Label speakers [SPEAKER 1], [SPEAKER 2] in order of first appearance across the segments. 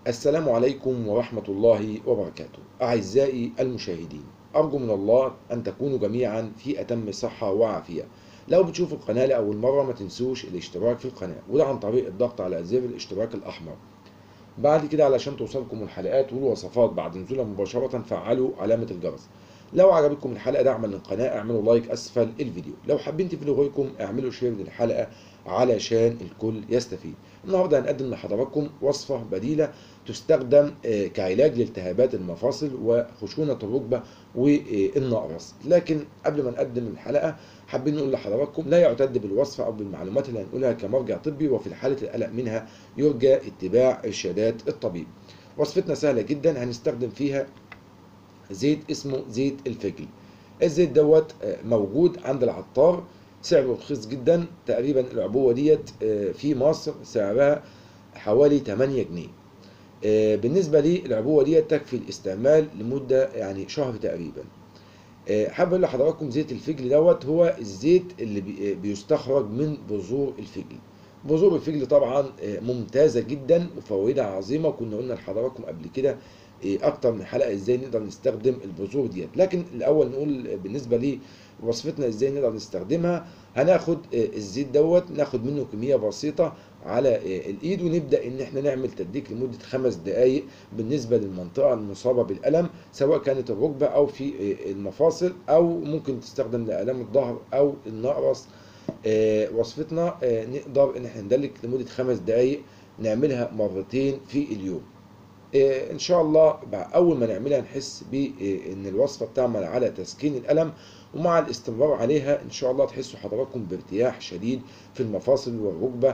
[SPEAKER 1] السلام عليكم ورحمة الله وبركاته أعزائي المشاهدين أرجو من الله أن تكونوا جميعا في أتم صحة وعافية لو بتشوفوا القناة لأول مرة ما تنسوش الاشتراك في القناة وده عن طريق الضغط على زر الاشتراك الأحمر بعد كده علشان توصلكم الحلقات والوصفات بعد نزولها مباشرة فعلوا علامة الجرس لو عجبتكم الحلقة دعما للقناة اعملوا لايك أسفل الفيديو لو حابين تفيدوا غيركم اعملوا شير للحلقة علشان الكل يستفيد النهاردة هنقدم لحضراتكم وصفة بديلة تستخدم كعلاج لالتهابات المفاصل وخشونة الركبة والنقرس لكن قبل ما نقدم الحلقة حابين نقول لحضراتكم لا يعتد بالوصفة أو بالمعلومات اللي هنقولها كمرجع طبي وفي حالة القلق منها يرجى اتباع إرشادات الطبيب وصفتنا سهلة جدا هنستخدم فيها زيت اسمه زيت الفجل الزيت دوت موجود عند العطار سعره رخيص جدا تقريبا العبوة ديت في مصر سعرها حوالي 8 جنيه بالنسبة لي العبوة ديت تكفي الاستعمال لمدة يعني شهر تقريبا حابب اقول لحضراتكم زيت الفجل دوت هو الزيت اللي بيستخرج من بذور الفجل بذور الفجل طبعا ممتازة جدا وفوائدها عظيمة وكنا قلنا لحضراتكم قبل كده اكتر من حلقه ازاي نقدر نستخدم البذور ديت لكن الاول نقول بالنسبه لوصفتنا ازاي نقدر نستخدمها هناخد الزيت دوت ناخد منه كميه بسيطه على الايد ونبدا ان احنا نعمل تدليك لمده خمس دقائق بالنسبه للمنطقه المصابه بالالم سواء كانت الركبه او في المفاصل او ممكن تستخدم لالام الظهر او النقرس وصفتنا نقدر ان احنا ندلك لمده خمس دقائق نعملها مرتين في اليوم ان شاء الله اول ما نعملها نحس بان الوصفه بتعمل على تسكين الالم ومع الاستمرار عليها ان شاء الله تحسوا حضراتكم بارتياح شديد في المفاصل والركبه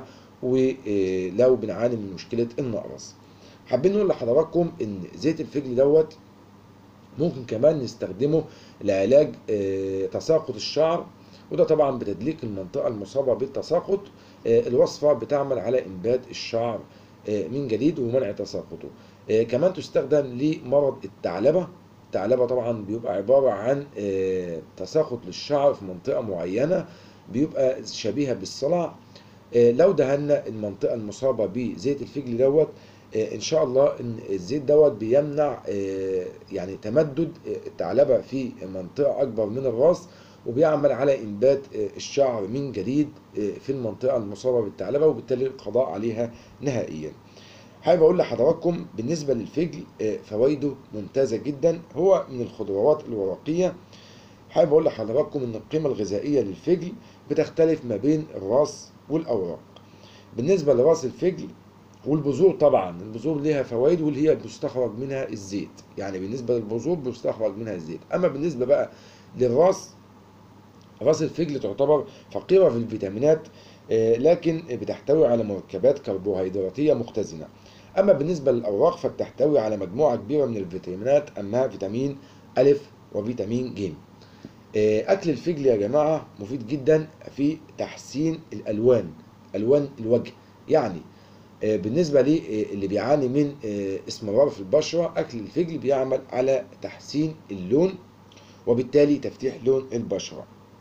[SPEAKER 1] ولو بنعاني من مشكله النقرس حابين نقول لحضراتكم ان زيت الفجل دوت ممكن كمان نستخدمه لعلاج تساقط الشعر وده طبعا بتدليك المنطقه المصابه بالتساقط الوصفه بتعمل على انبات الشعر من جديد ومنع تساقطه كمان تستخدم لمرض الثعلبه الثعلبه طبعا بيبقى عباره عن تساقط للشعر في منطقه معينه بيبقى شبيهه بالصلع لو دهنا المنطقه المصابه بزيت الفجل دوت ان شاء الله ان الزيت دوت بيمنع يعني تمدد الثعلبه في منطقه اكبر من الراس وبيعمل على انبات الشعر من جديد في المنطقه المصابه بالثعلبه وبالتالي القضاء عليها نهائيا حابب اقول لحضراتكم بالنسبه للفجل فوائده ممتازه جدا هو من الخضروات الورقيه حابب اقول لحضراتكم ان القيمه الغذائيه للفجل بتختلف ما بين الراس والاوراق بالنسبه لراس الفجل والبذور طبعا البذور ليها فوائد واللي هي بيستخرج منها الزيت يعني بالنسبه للبذور بيستخرج منها الزيت اما بالنسبه بقى للراس راس الفجل تعتبر فقيره في الفيتامينات لكن بتحتوي على مركبات كربوهيدراتيه مختزنه اما بالنسبه للاوراق فبتحتوي على مجموعه كبيره من الفيتامينات اما فيتامين ا وفيتامين ج اكل الفجل يا جماعه مفيد جدا في تحسين الالوان الوان الوجه يعني بالنسبه اللي بيعاني من اسمرار في البشره اكل الفجل بيعمل على تحسين اللون وبالتالي تفتيح لون البشره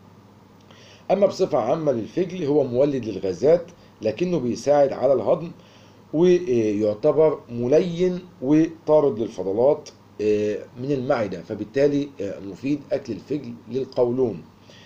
[SPEAKER 1] اما بصفه عامه للفجل هو مولد للغازات لكنه بيساعد على الهضم ويعتبر ملين وطارد للفضلات من المعدة فبالتالي مفيد أكل الفجل للقولون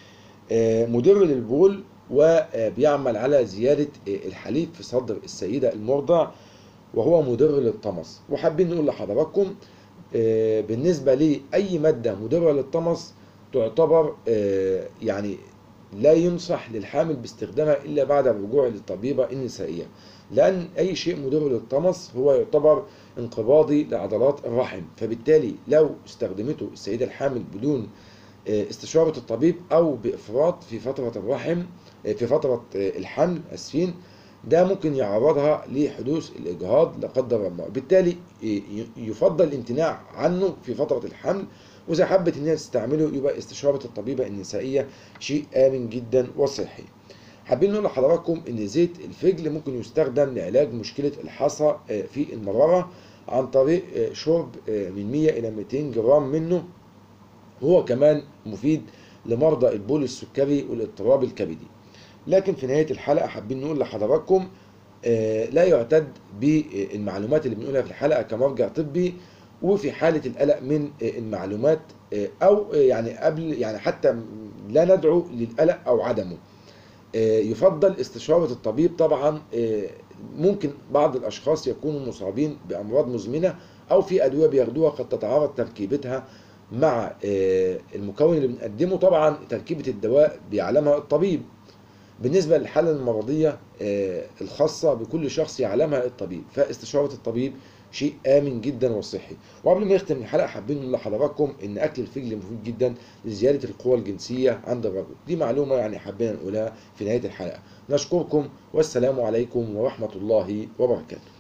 [SPEAKER 1] مدر للبول وبيعمل على زيادة الحليب في صدر السيدة المرضع وهو مدر للطمس وحابين نقول لحضراتكم بالنسبة لأي مادة مدرة للطمس تعتبر يعني لا ينصح للحامل باستخدامها إلا بعد الرجوع للطبيبة النسائية لأن أي شيء مدر للطمس هو يعتبر انقباضي لعضلات الرحم فبالتالي لو استخدمته السيدة الحامل بدون استشارة الطبيب أو بإفراط في فترة الرحم في فترة الحمل أسفين ده ممكن يعرضها لحدوث الإجهاض لا قدر الله بالتالي يفضل الامتناع عنه في فترة الحمل وإذا حبت إن هي تستعمله يبقى استشارة الطبيبة النسائية شيء آمن جدا وصحي حابين نقول لحضراتكم ان زيت الفجل ممكن يستخدم لعلاج مشكله الحصى في المراره عن طريق شرب من 100 الى 200 جرام منه هو كمان مفيد لمرضى البول السكري والاضطراب الكبدي لكن في نهايه الحلقه حابين نقول لحضراتكم لا يعتد بالمعلومات اللي بنقولها في الحلقة كمرجع طبي وفي حالة القلق من المعلومات أو يعني قبل يعني حتى لا ندعو للقلق أو عدمه يفضل استشارة الطبيب طبعا ممكن بعض الأشخاص يكونوا مصابين بأمراض مزمنة أو في أدوية بياخدوها قد تتعارض تركيبتها مع المكون اللي بنقدمه طبعا تركيبة الدواء بيعلمها الطبيب بالنسبة للحالة المرضية الخاصة بكل شخص يعلمها الطبيب فاستشارة الطبيب شيء آمن جدا وصحي وقبل ما نختم الحلقة حابين نقول لحضراتكم إن أكل الفجل مفيد جدا لزيادة القوة الجنسية عند الرجل دي معلومة يعني حابين نقولها في نهاية الحلقة نشكركم والسلام عليكم ورحمة الله وبركاته